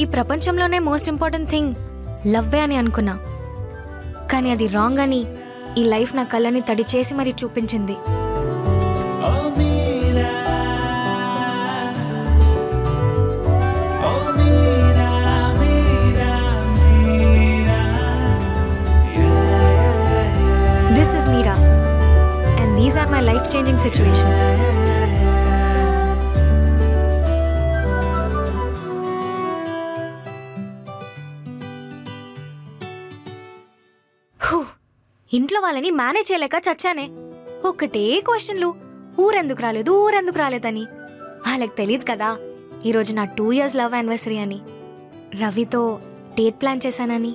ప్రపంచంలోనే most important thing లవ్వే అని అనుకున్నా కానీ అది రాంగ్ అని ఈ లైఫ్ నా కళ్ళని తడి చేసి మరీ చూపించింది Oh Mira, oh Mira, Mira, Mira. This is Meera and these are my life changing situations ఇంట్లో వాళ్ళని మేనేజ్ చేయలేక చచ్చానే ఒక్కటే క్వశ్చన్లు ఊరెందుకు రాలేదు ఊరెందుకు రాలేదని వాళ్ళకి తెలియదు కదా ఈరోజు నా టూ ఇయర్స్ లవ్ యానివర్సరీ అని రవితో డేట్ ప్లాన్ చేశానని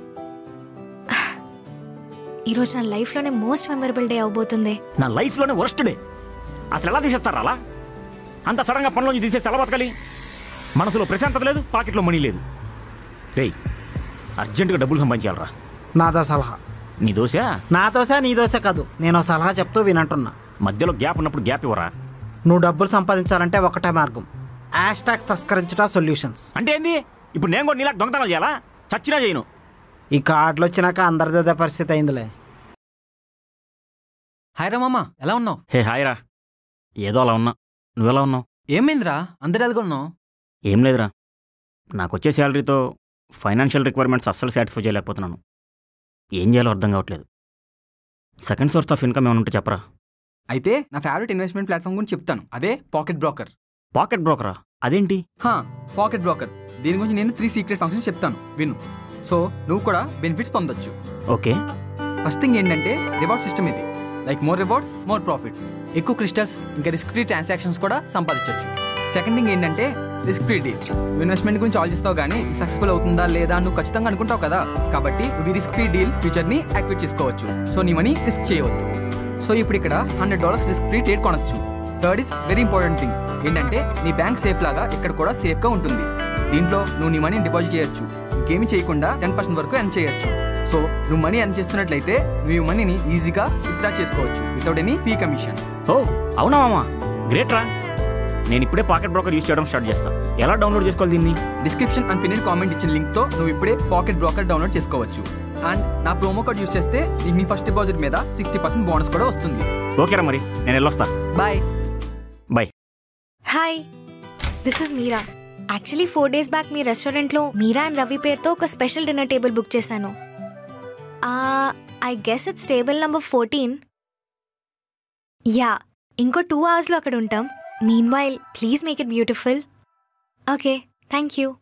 ఈరోజు నా లైఫ్లోనే మోస్ట్ మెమరబుల్ డే అవబోతుంది నా లైఫ్లోనే వర్స్ట్ డే అసలు ఎలా తీసేస్తారా అలా అంత సడన్గా పనిలోంచి తీసేసి ఎలా బతకాలి మనసులో ప్రశాంతత లేదు పాకెట్లో మనీ లేదు రేయ్ అర్జెంటుగా డబ్బులు సంపాదించాలరా నాదో సలహా నీ దోశ నా దోశ నీ దోశ కాదు నేను ఓ సలహా చెప్తూ వినంటున్నా మధ్యలో గ్యాప్ ఉన్నప్పుడు గ్యాప్ ఇవ్వరా నువ్వు డబ్బులు సంపాదించాలంటే ఒకటే మార్గం హ్యాష్ ట్యాగ్ తస్కరించుట సొల్యూషన్స్ అంటే ఏంది ఇప్పుడు నేను కూడా నీలా దొంగతనాలు చేయాలా చచ్చినా చేయను ఈ కార్డులు వచ్చినాక అందరిదే పరిస్థితి అయిందిలే హాయ్ రా మామ ఎలా ఉన్నావు హే హాయ్ రా ఏదో అలా ఉన్నా నువ్వెలా ఉన్నావు ఏమైందిరా అందరు ఎలాగున్నావు ఏం లేదురా నాకు వచ్చే శాలరీతో ఫైనాన్షియల్ రిక్వైర్మెంట్స్ అస్సలు సాటిస్ఫై చేయలేకపోతున్నాను ఏం చేయాలో అర్థం కావట్లేదు సెకండ్ సోర్స్ ఆఫ్ ఇన్కమ్ ఏమైనా ఉంటే చెప్పరా అయితే నా ఫేవరెట్ ఇన్వెస్ట్మెంట్ ప్లాట్ఫామ్ గురించి చెప్తాను అదే పాకెట్ బ్రోకర్ పాకెట్ బ్రోకరా అదేంటి హా పాకెట్ బ్రోకర్ దీని గురించి నేను త్రీ సీక్రెట్ ఫంక్షన్స్ చెప్తాను విను సో నువ్వు కూడా బెనిఫిట్స్ పొందొచ్చు ఓకే ఫస్ట్ థింగ్ ఏంటంటే రివార్డ్ సిస్టమ్ ఇది like more rewards more profits ఎక్కువ క్రిస్టల్స్ ఇంకా రిస్క్ ఫ్రీ ట్రాన్సాక్షన్స్ కూడా సంపాదించవచ్చు సెకండ్ థింగ్ ఏంటంటే రిస్క్ ఫ్రీ డీల్ నువ్వు ఇన్వెస్ట్మెంట్ గురించి ఆలోచిస్తావు కానీ సక్సెస్ఫుల్ అవుతుందా లేదా అని నువ్వు ఖచ్చితంగా అనుకుంటావు కదా కాబట్టి నువ్వు ఈ రిస్క్ ఫ్రీ డీల్ ఫ్యూచర్ ని యాక్టివేట్ చేసుకోవచ్చు సో నీ మనీ రిస్క్ చేయవద్దు సో ఇప్పుడు ఇక్కడ hundred dollars risk free trade కొనొచ్చు third is very important thing ఏంటంటే నీ బ్యాంక్ సేఫ్ లాగా ఇక్కడ కూడా సేఫ్ గా ఉంటుంది దీంట్లో నువ్వు నీ మనీని డిపాజిట్ చేయొచ్చు ఇంకేమీ చేయకుండా టెన్ పర్సెంట్ వరకు ఎర్న్ చేయొచ్చు సో నువ్వు మనీ ఎర్న్ చేస్తున్నట్లయితే నువ్వు ఈ మనీని ఈజీగా విత్డ్రా చేసుకోవచ్చు వితౌట్ ఎనీ ఫీ కమిషన్ ఓ అవునా మామా గ్రేట్ రా నేను ఇప్పుడే పాకెట్ బ్రోకర్ యూస్ చేయడం స్టార్ట్ చేస్తా ఎలా డౌన్లోడ్ చేసుకోవాలి దీన్ని డిస్క్రిప్షన్ అండ్ పిన్ కామెంట్ ఇచ్చిన లింక్ తో నువ్వు ఇప్పుడే పాకెట్ బ్రోకర్ డౌన్లోడ్ చేసుకోవచ్చు అండ్ నా ప్రోమో కోడ్ యూస్ చేస్తే నీకు నీ ఫస్ట్ డిపాజిట్ మీద సిక్స్టీ పర్సెంట్ బోనస్ కూడా వస్తుంది ఓకేరా మరి నేను వెళ్ళొస్తా bye bye hi this is Meera actually four days back మీ రెస్టారెంట్లో మీరా అండ్ రవి పేరుతో ఒక స్పెషల్ డిన్నర్ టేబుల్ బుక్ చేశాను I guess it's table number fourteen yeah ఇంకో టూ అవర్స్లో అక్కడ ఉంటాం meanwhile please make it beautiful okay thank you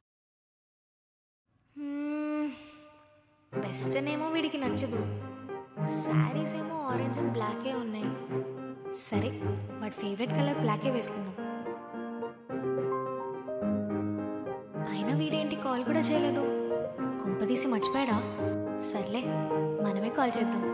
western ఏమో వీడికి నచ్చదు శారీస్ ఏమో ఆరెంజ్ అండ్ బ్లాకే ఉన్నాయి సరే వాడి ఫేవరెట్ కలర్ బ్లాకే వేసుకుందాం అయినా వీడేంటి కాల్ కూడా చేయలేదు కొంపదీసి మర్చిపోయాడా సర్లే మనమే కాల్ చేద్దాం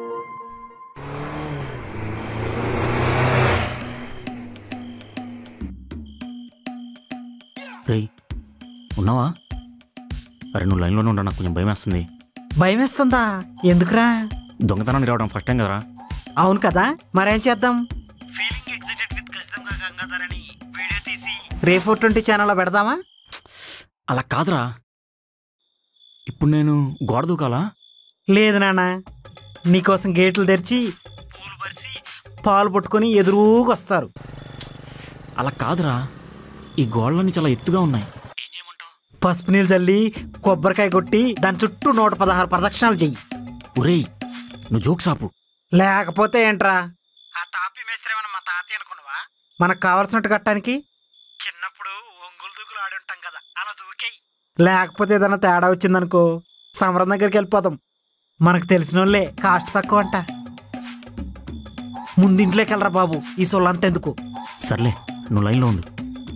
రేయ్ ఉన్నావా అరే నువ్వు లైన్లోనే ఉండా నాకు కొంచెం భయం వేస్తుంది భయం వేస్తుందా ఎందుకురా దొంగతనానికి రావడం ఫస్ట్ టైం కదరా అవును కదా మరేం చేద్దాం ఫీలింగ్ ఎగ్జిటెడ్ విత్ ఖచ్చితంగా గంగాధర్ అని వీడియో తీసి రే ఫోర్ ట్వంటీ ఛానల్లో పెడదామా అలా కాదురా ఇప్పుడు నేను గోడ దూకాలా లేదు నాన్న నీకోసం గేట్లు తెరిచి పూలు పరిచి పాలు పట్టుకొని ఎదురుగా వస్తారు అలా కాదురా ఈ గోడలన్నీ చాలా ఎత్తుగా ఉన్నాయి పసుపు నీళ్ళు చల్లి కొబ్బరికాయ కొట్టి దాని చుట్టూ నూట పదహారు ప్రదక్షిణాలు చెయ్యి ఒరేయ్ నువ్వు జోక్స్ ఆపు లేకపోతే ఏంట్రా ఆ తాపి మేస్త్రేమన్నా మా తాతయ్య అనుకున్నావా మనకు కావాల్సినట్టు కట్టడానికి చిన్నప్పుడు ఒంగులు దూకులు ఆడుంటాం కదా అలా దూకేయి లేకపోతే ఏదైనా తేడా వచ్చిందనుకో సమరం దగ్గరికి వెళ్ళిపోదాం మనకు తెలిసిన వాళ్ళే కాస్ట్ తక్కువ అంట ముందింట్లోకి వెళ్ళరా బాబు ఈ సొల్లంతెందుకు సర్లే నువ్వు లైన్లో ఉండు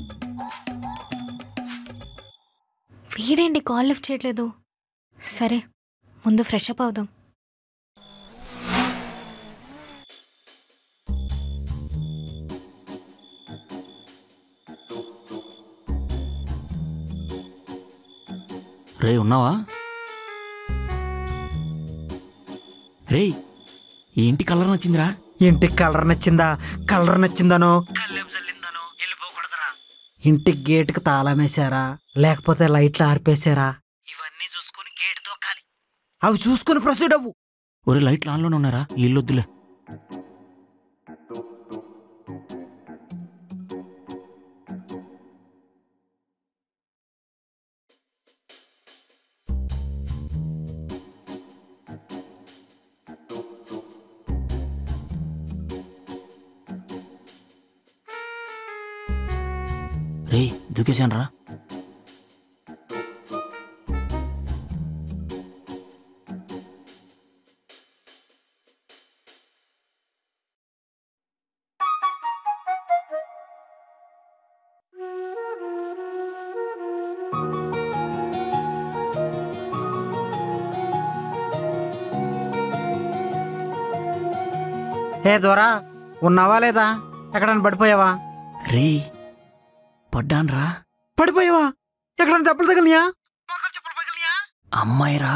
వీడేంటి కాల్ లిఫ్ట్ చేయట్లేదు సరే ముందు ఫ్రెష్ అప్ అవుదాం రే ఉన్నావా రేయ్ ఈ ఇంటి కలర్ నచ్చిందిరా ఇంటికి కలర్ నచ్చిందా కలర్ నచ్చిందనో కళ్ళెం చల్లిందనో వెళ్ళిపోకూడదురా ఇంటికి గేటుకి తాళం వేసారా లేకపోతే లైట్లు ఆర్పేశారా ఇవన్నీ చూసుకొని గేట్ దొక్కాలి అవి చూసుకొని ప్రొసీడ్ అవ్వు ఒరే లైట్లు ఆన్లోనే ఉన్నారా ఇల్లు వద్దులే రే దూకేశాను రా ఏ దొరా ఉన్నావా లేదా ఎక్కడైనా పడిపోయావా రే పడ్డాను రా పడిపోయావా ఎక్కడైనా దెబ్బలు తగిలియా చెప్పులు పగిలియా అమ్మాయిరా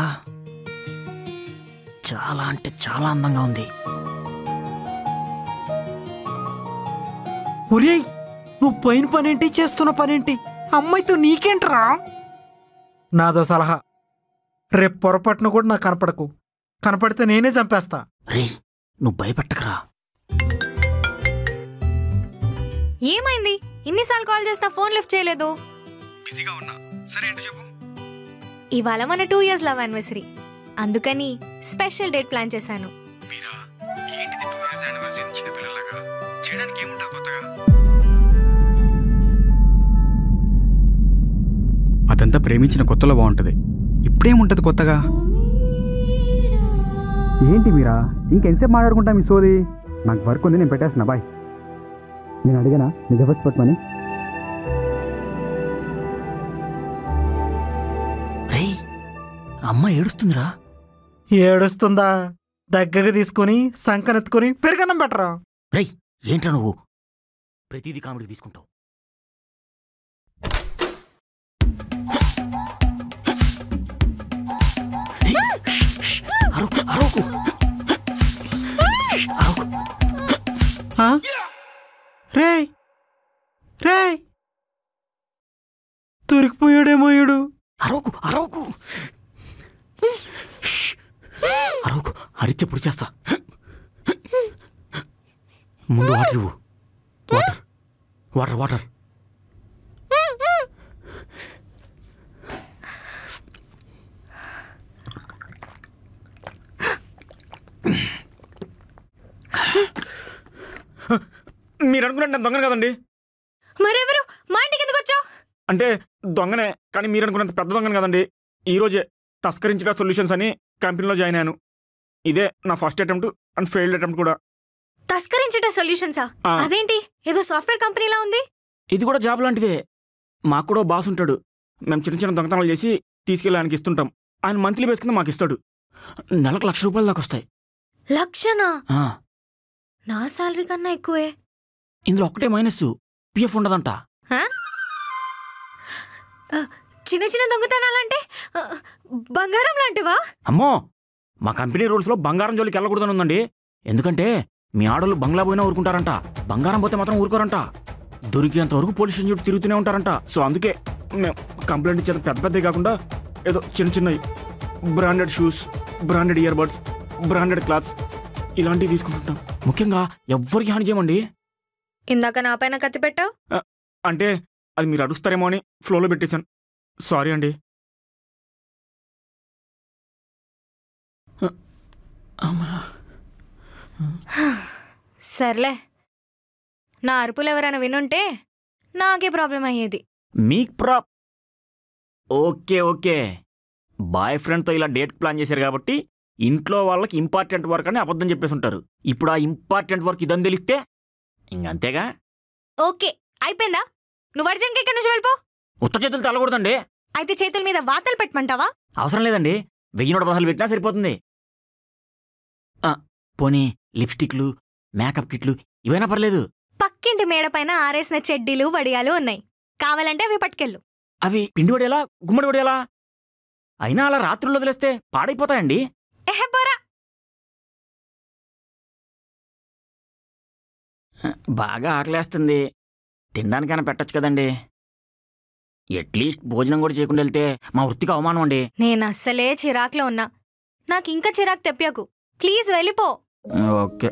చాలా అంటే చాలా అందంగా ఉంది ఒరేయ్ నువ్వు పోయిన పనేంటి చేస్తున్న పనేంటి అమ్మాయితో నీకేంట్రా నాదో సలహా రేపు పొరపాటున కూడా నాకు కనపడకు కనపడితే నేనే చంపేస్తా రే నువ్వు భయపెట్టకరా ఏమైంది ఇన్నిసార్లు కాల్ చేసినా ఫోన్ లిఫ్ట్ చేయలేదు బిజీగా ఉన్నా సరే ఏంటో చెప్పు ఇవాళ మన టూ ఇయర్స్ లవ్ యానివర్సరీ అందుకని స్పెషల్ డేట్ ప్లాన్ చేశాను మీరా ఏంటిది టూ ఇయర్స్ యానివర్సరీ చిన్న పిల్లలాగా చేయడానికి ఏముంటుంది కొత్తగా అదంతా ప్రేమించిన కొత్తలో బాగుంటుంది ఇప్పుడేముంటుంది కొత్తగా ఏంటి మీరా ఇంకెంతసేపు మాట్లాడుకుంటా మీ సోది నాకు వర్క్ ఉంది నేను పెట్టేస్తున్నా బాయ్ నేను అడిగానా నిజ ఫస్ట్ పట్టుమని రే అమ్మ ఏడుస్తుందిరా ఏడుస్తుందా దగ్గరికి తీసుకుని సంకనెత్తుకుని పెరుగన్నం పెట్టరా రేయ్ ఏంట్రా నువ్వు ప్రతిదీ కామెడీ తీసుకుంటావు అరవకు అరవకు అరవకు ఆ? రేయ్ రేయ్ దొరికిపోయాడేమో ఈడు అరవకు అరవకు అరవకు అరిచే పొడి చేస్తా ముందు వాటర్ ఇవ్వు వాటర్ వాటర్ వాటర్ మీరు అనుకున్నట్టు నేను దొంగను కదండి మరెవరు మా ఇంటికి ఎందుకు వచ్చావు అంటే దొంగనే కానీ మీరు అనుకున్నంత పెద్ద దొంగను కదండి ఈ రోజే తస్కరించిన సొల్యూషన్స్ అని కంపెనీలో జాయిన్ అయ్యాను ఇదే నా first attempt and failed attempt కూడా తస్కరించట సొల్యూషన్సా ఆ. అదేంటి ఏదో సాఫ్ట్వేర్ కంపెనీలా ఉంది ఇది కూడా జాబ్ లాంటిదే మాకు కూడా బాస్ ఉంటాడు మేము చిన్న చిన్న దొంగతనాలు చేసి తీసుకెళ్ళి ఆయనకి ఇస్తుంటాం ఆయన మంత్లీ బేస్ కింద మాకు ఇస్తాడు నెలకు లక్ష రూపాయల దాకా వస్తాయి లక్షనా ఆ, నా శాలరీ కన్నా ఎక్కువే ఇందులో ఒక్కటే మైనస్ పిఎఫ్ ఉండదంట ఆ? ఆ, చిన్న చిన్న దొంగతనాలంటే ఆ, బంగారం లాంటివా అమ్మో మా కంపెనీ రూల్స్లో బంగారం జోలికి వెళ్ళకూడదని ఉందండి ఎందుకంటే మీ ఆడోళ్ళు బంగ్లా పోయినా ఊరుకుంటారంట బంగారం పోతే మాత్రం ఊరుకోరంట దొరికేంత వరకు పోలీస్ స్టేషన్ చుట్టూ తిరుగుతూనే ఉంటారంట సో అందుకే మేము కంప్లైంట్ ఇచ్చేది పెద్ద పెద్దవి కాకుండా ఏదో చిన్న చిన్నవి branded shoes branded earbuds branded clothes ఇలాంటివి తీసుకుంటుంటాం ముఖ్యంగా ఎవ్వరికి హాని చేయమండి ఇందాక నా పైన కత్తి పెట్టావు అంటే అది మీరు అడుస్తారేమో అని ఫ్లోలో పెట్టేశాను సారీ అండి అమ్మా సర్లే నా అరుపులు ఎవరైనా వినుంటే నాకే ప్రాబ్లం అయ్యేది మీకు ప్రా ఓకే ఓకే బాయ్ ఫ్రెండ్తో ఇలా డేట్ ప్లాన్ చేశారు కాబట్టి ఇంట్లో వాళ్ళకి ఇంపార్టెంట్ వర్క్ అని అబద్ధం చెప్పేసి ఉంటారు ఇప్పుడు ఆ ఇంపార్టెంట్ వర్క్ ఇదని తెలిస్తే ఇంకంతేగా ఓకే అయిపోయిందా నువ్వు అర్జెంట్గా ఇక్కడి నుంచి వెళ్ళిపో ఉత్త చేతులు తెల్లకూడదండి అయితే చేతుల మీద వాతలు పెట్టమంటావా అవసరం లేదండి వెయ్యి నూట పదహారు పెట్టినా సరిపోతుంది ఆ, పోనీ లిప్స్టిక్లు మేకప్ కిట్లు ఇవైనా పర్లేదు పక్కింటి మేడ పైన ఆరేసిన చెడ్డీలు వడియాలు ఉన్నాయి కావాలంటే అవి పట్టుకెళ్ళు అవి పిండి వడేలా గుమ్మడి వడేలా అయినా అలా రాత్రుల్లో వదిలేస్తే పాడైపోతాయండి ఎహె పోరా బాగా ఆకలేస్తుంది తినడానికైనా పెట్టొచ్చు కదండి అట్లీస్ట్ భోజనం కూడా చేయకుండా వెళ్తే మా వృత్తికి అవమానం అండి నేను అస్సలే చిరాకులో ఉన్నా నాకు ఇంకా చిరాకు తెప్పాకు ప్లీజ్ వెళ్ళిపో ఓకే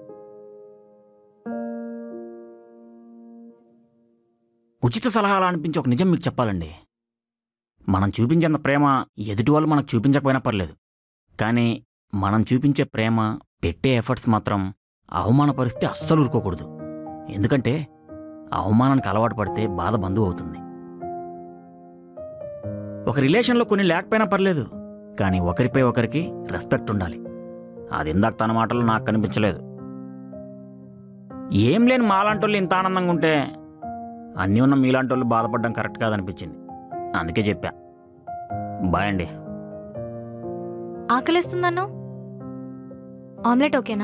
ఉచిత సలహాలు అనిపించి ఒక నిజం మీకు చెప్పాలండి మనం చూపించేంత ప్రేమ ఎదుటి వాళ్ళు మనకు చూపించకపోయినా పర్లేదు కానీ మనం చూపించే ప్రేమ పెట్టే ఎఫర్ట్స్ మాత్రం అవమానపరిస్తే అస్సలు ఊరుకోకూడదు ఎందుకంటే అవమానానికి అలవాటు పడితే బాధ బంధువు అవుతుంది ఒక రిలేషన్లో కొన్ని లేకపోయినా పర్లేదు కానీ ఒకరిపై ఒకరికి రెస్పెక్ట్ ఉండాలి అది ఇందాక తన మాటలు నాకు కనిపించలేదు ఏం లేని మాలాంటి వాళ్ళు ఇంత ఆనందంగా ఉంటే అన్నీ ఉన్న మీలాంటి వాళ్ళు బాధపడడం కరెక్ట్ కాదనిపించింది అందుకే చెప్పా బాయ్ అండి ఆకలిస్తుందన్నో ఆమ్లెట్ ఓకేనా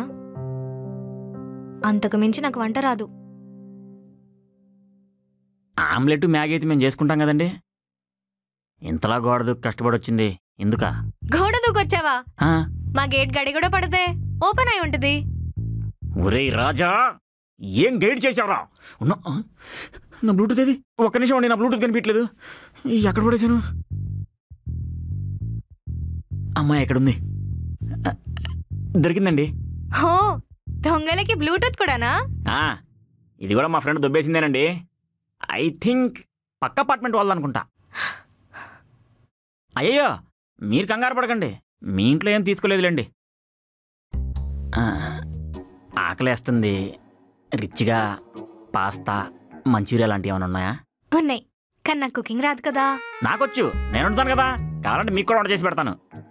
అంతకు మించి నాకు వంట రాదు ఆమ్లెట్ మ్యాగీ అయితే మేము చేసుకుంటాం కదండి ఇంతలా గోడ దూకి కష్టపడి వచ్చింది ఎందుకా గోడ దూకొచ్చావా ఆ? మా గేట్ గడి కూడా పడితే ఓపెన్ అయి ఉంటుంది ఒరేయ్ రాజా ఏం గైడ్ చేశారా ఉన్నా ఆ? నా బ్లూటూత్ ఏది ఒక్క నిమిషం అండి నా బ్లూటూత్ కనిపించలేదు ఎక్కడ పడేసాను అమ్మాయి ఎక్కడుంది ఆ, దొరికిందండి హో దొంగలకి బ్లూటూత్ కూడానా ఆ, ఇది కూడా మా ఫ్రెండ్ దొబ్బేసిందేనండి ఐ థింక్ పక్క అపార్ట్మెంట్ వాళ్ళు అనుకుంటా అయ్యయ్యో మీరు కంగారు పడకండి మీ ఇంట్లో ఏం తీసుకోలేదులేండి ఆ, ఆకలేస్తుంది రిచ్గా పాస్తా మంచూరియా లాంటివి ఏమైనా ఉన్నాయా ఉన్నాయి కానీ నాకు కుకింగ్ రాదు కదా నాకొచ్చు నేను ఉంటాను కదా కావాలంటే మీకు కూడా వంట చేసి పెడతాను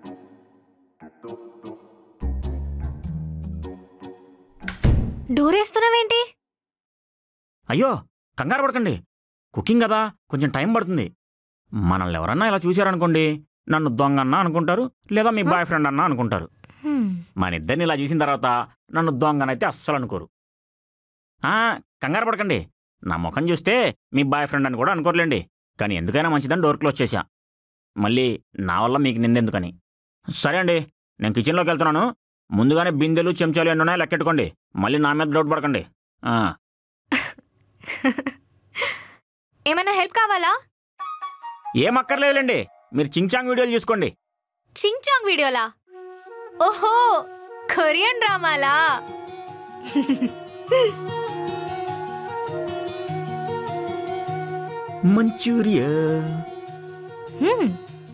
డోర్ వేస్తున్నావేంటి అయ్యో కంగారు పడకండి కుకింగ్ కదా కొంచెం టైం పడుతుంది మనల్ని ఎవరన్నా ఇలా చూశారనుకోండి నన్ను దొంగ అన్నా అనుకుంటారు లేదా మీ బాయ్ ఫ్రెండ్ అన్నా అనుకుంటారు హ్మ్, మన ఇద్దరిని ఇలా చూసిన తర్వాత నన్ను దొంగనైతే అస్సలు అనుకోరు ఆ, కంగారు పడకండి నా ముఖం చూస్తే మీ బాయ్ ఫ్రెండ్ అని కూడా అనుకోరులేండి కానీ ఎందుకైనా మంచిదని డోర్ క్లోజ్ చేశా మళ్ళీ నా వల్ల మీకు నిందెందుకని సరే అండి నేను కిచెన్లోకి వెళ్తున్నాను ముందుగానే బిందెలు చెంచాలు ఎన్ని ఉన్నాయో లెక్కెట్టుకోండి మళ్ళీ నా మీద డౌట్ పడకండి ఆ, ఏమైనా హెల్ప్ కావాలా ఏం అక్కర్లేదులేండి మీరు చింగ్చాంగ్ వీడియోలు చూసుకోండి చింగ్ చాంగ్ వీడియోలా ఓహో కొరియన్ డ్రామాలా మంచూరియా హ్మ్,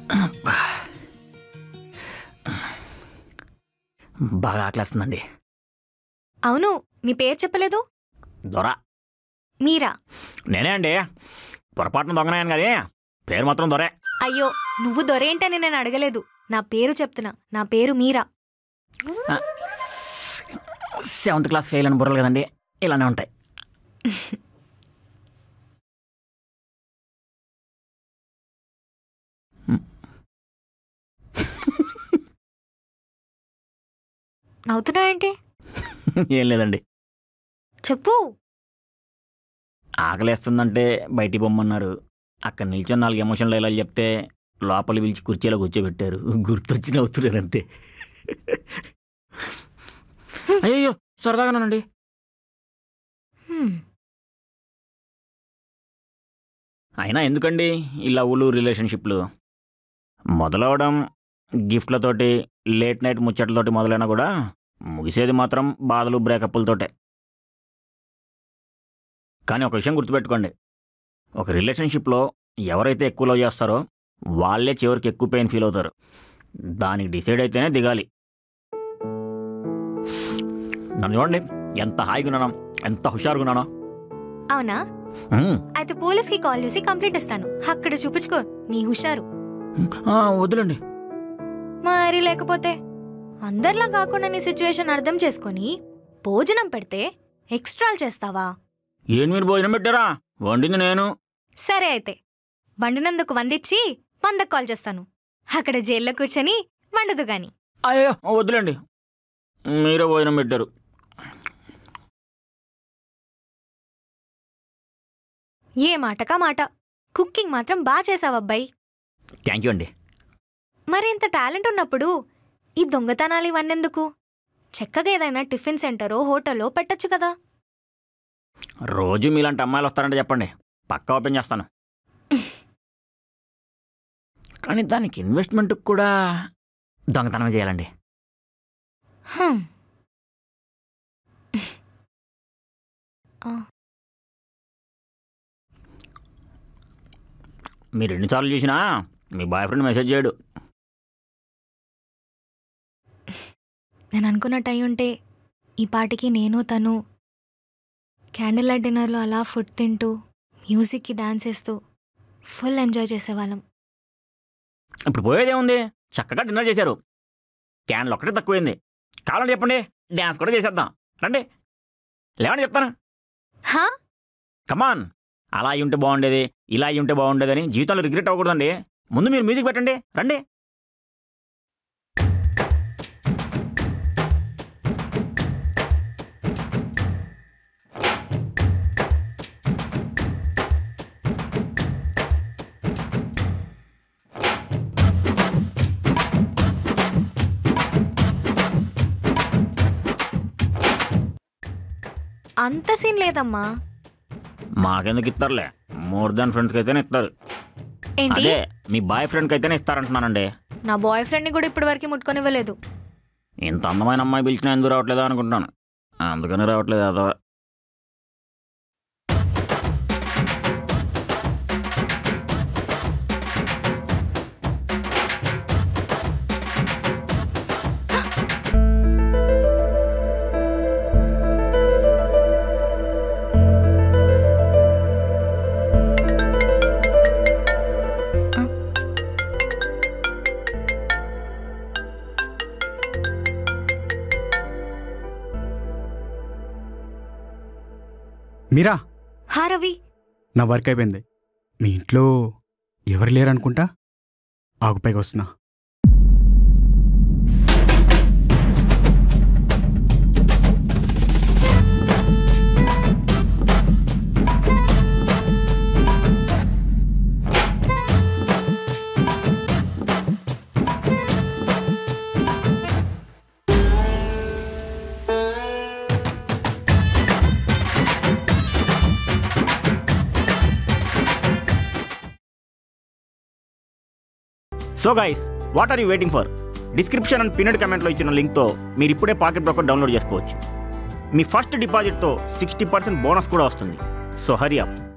బాగా ఆకలేస్తుందండి అవును మీ పేరు చెప్పలేదు దొర మీరా నేనే అండి పొరపాటున దొంగనాయను కానీ పేరు మాత్రం దొరే అయ్యో నువ్వు దొరేంటని నేను అడగలేదు నా పేరు చెప్తున్నా నా పేరు మీరా సెవెంత్ క్లాస్ ఫెయిల్ అని బుర్రలు కదండి ఇలానే ఉంటాయి నవ్వుతున్నా ఏంటి ఏం లేదండి చెప్పు ఆకలేస్తుందంటే బయటికి పొమ్మన్నారు అక్కడ నిల్చొని నాలుగు ఎమోషన్లు ఇలా చెప్తే లోపల పిలిచి కుర్చీలో కూర్చోబెట్టారు గుర్తొచ్చి నవ్వుతున్నారు అంతే అయ్యో సరదాగానండి హ్మ్, అయినా ఎందుకండి ఈ లవ్లు రిలేషన్షిప్లు మొదలవడం గిఫ్ట్లతోటి లేట్ నైట్ ముచ్చట్లతోటి మొదలైనా కూడా ముగిసేది మాత్రం బాధలు బ్రేకప్లతోటే కానీ ఒక విషయం గుర్తుపెట్టుకోండి ఒక రిలేషన్షిప్లో ఎవరైతే ఎక్కువ లవ్ చేస్తారో వాళ్ళే చివరికి ఎక్కువ పెయిన్ ఫీల్ అవుతారు దానికి డిసైడ్ అయితేనే దిగాలి నన్ను చూడండి ఎంత హాయిగా ఉన్నానో ఎంత హుషారుగా ఉన్నానో అవునా మ్మ్. అయితే పోలీస్కి కాల్ చేసి కంప్లైంట్ ఇస్తాను అక్కడ చూపించుకో నీ హుషారు ఆ, వద్దులండి మరి లేకపోతే అందరిలా కాకుండా నీ సిచ్యువేషన్ అర్థం చేసుకొని భోజనం పెడితే ఎక్స్ట్రాలు చేస్తావా ఏం మీరు భోజనం పెట్టారా వండింది నేను సరే అయితే వండినందుకు వందిచ్చి వందకు కాల్ చేస్తాను అక్కడ జైల్లో కూర్చొని వండదు గాని అయ్యో వద్దులేండి మీరే భోజనం పెట్టారు ఏ మాటకా మాట కుకింగ్ మాత్రం బాగా చేసావబ్బాయి థ్యాంక్ యూ అండి మరి ఇంత టాలెంట్ ఉన్నప్పుడు ఈ దొంగతనాలు ఇవన్నెందుకు చక్కగా ఏదైనా టిఫిన్ సెంటరో హోటల్లో పెట్టొచ్చు కదా రోజు మీలాంటి అమ్మాయిలు వస్తారంటే చెప్పండి పక్కా ఓపెన్ చేస్తాను కానీ దానికి ఇన్వెస్ట్మెంట్కి కూడా దొంగతనం చేయాలండి హ్మ్. ఆ, మీరు ఎన్నిసార్లు చూసినా మీ బాయ్ ఫ్రెండ్ మెసేజ్ చేయడు నేను అనుకున్నట్టు అయి ఉంటే ఈ పాటికి నేను తను క్యాండిల్ లైట్ డిన్నర్లో అలా ఫుడ్ తింటూ మ్యూజిక్కి డాన్స్ వేస్తూ ఫుల్ ఎంజాయ్ చేసేవాళ్ళం ఇప్పుడు పోయేదేముంది చక్కగా డిన్నర్ చేశారు క్యాన్లు ఒక్కటే తక్కువైంది కావాలంటే చెప్పండి డ్యాన్స్ కూడా చేసేద్దాం రండి లేవని చెప్తాను హా కమాన్ అలా అయి ఉంటే బాగుండేది ఇలా అయి ఉంటే బాగుండేదని జీవితంలో రిగ్రెట్ అవ్వకూడదండి ముందు మీరు మ్యూజిక్ పెట్టండి రండి అంత సీన్ లేదమ్మా మాకెందుకు ఇస్తారులే మోర్ దాన్ ఫ్రెండ్స్కి అయితేనే ఇస్తారు ఏంటి అదే మీ బాయ్ ఫ్రెండ్కి అయితేనే ఇస్తారంటున్నానండి నా బాయ్ ఫ్రెండ్ని కూడా ఇప్పటి వరకు ముట్టుకొనివ్వలేదు ఇంత అందమైన అమ్మాయి పిలిచినా ఎందుకు రావట్లేదా అనుకుంటున్నాను అందుకని రావట్లేదు అదో మీరా హా రవి నా వర్క్ అయిపోయింది మీ ఇంట్లో ఎవరు లేరనుకుంటా ఆగుపైకి వస్తున్నా so guys what are you waiting for description and pinned కమెంట్లో ఇచ్చిన లింక్తో మీరు ఇప్పుడే పాకెట్ బ్రోకర్ డౌన్లోడ్ చేసుకోవచ్చు మీ ఫస్ట్ డిపాజిట్తో సిక్స్టీ పర్సెంట్ బోనస్ కూడా వస్తుంది సో హరి అప్